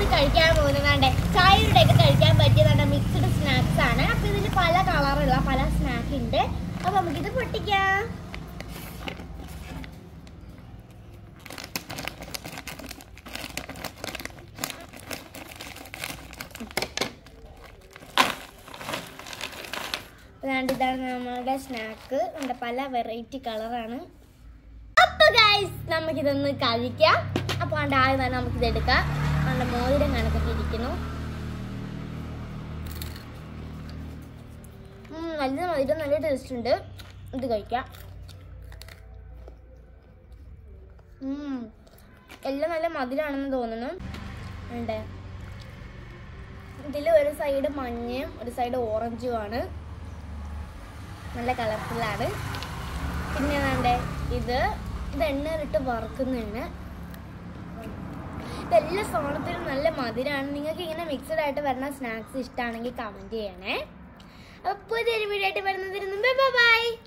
കഴിക്കാൻ പോകുന്നതാണ്ട് ചായയുടെ ഒക്കെ കഴിക്കാൻ പറ്റിയതാണ്ട് മിക്സ്ഡ് സ്നാക്സ് ആണ് അപ്പൊ ഇതിൽ പല കളറുള്ള പല സ്നാക്ക് ഉണ്ട് അപ്പൊ നമുക്കിത് പൊട്ടിക്കാം അതാണ്ട് ഇതാണ് നമ്മളുടെ സ്നാക്ക് നമ്മുടെ പല വെറൈറ്റി കളറാണ് അപ്പൊ ഗൈസ് നമുക്കിതൊന്ന് കഴിക്കാം അപ്പൊ ആണ്ട് ആദ്യം തന്നെ നമുക്കിത് എടുക്കാം നമ്മുടെ മോതിരം കണക്കൊക്കെ ഇരിക്കുന്നു ഉം, നല്ല മധുരം നല്ല ടേസ്റ്റ് ഉണ്ട് ഇത് കഴിക്കാം ഉം, എല്ലാം നല്ല മധുരമാണെന്ന് തോന്നുന്നു ഉണ്ട് ഇതിൽ ഒരു സൈഡ് മഞ്ഞയും ഒരു സൈഡ് ഓറഞ്ചും ആണ് നല്ല കളർഫുള്ളാണ് പിന്നെ വേണ്ടേ ഇത് ഇത് എണ്ണയിലിട്ട് വറുക്കുന്നതാണ് ഇതെല്ലാ സാധനത്തിലും നല്ല മധുരമാണ് നിങ്ങൾക്ക് ഇങ്ങനെ മിക്സഡ് ആയിട്ട് വരുന്ന സ്നാക്സ് ഇഷ്ടമാണെങ്കിൽ കമൻറ്റ് ചെയ്യണേ അപ്പോൾ പുതിയൊരു വീഡിയോ ആയിട്ട് വരുന്നതിന് മുമ്പ് ബൈ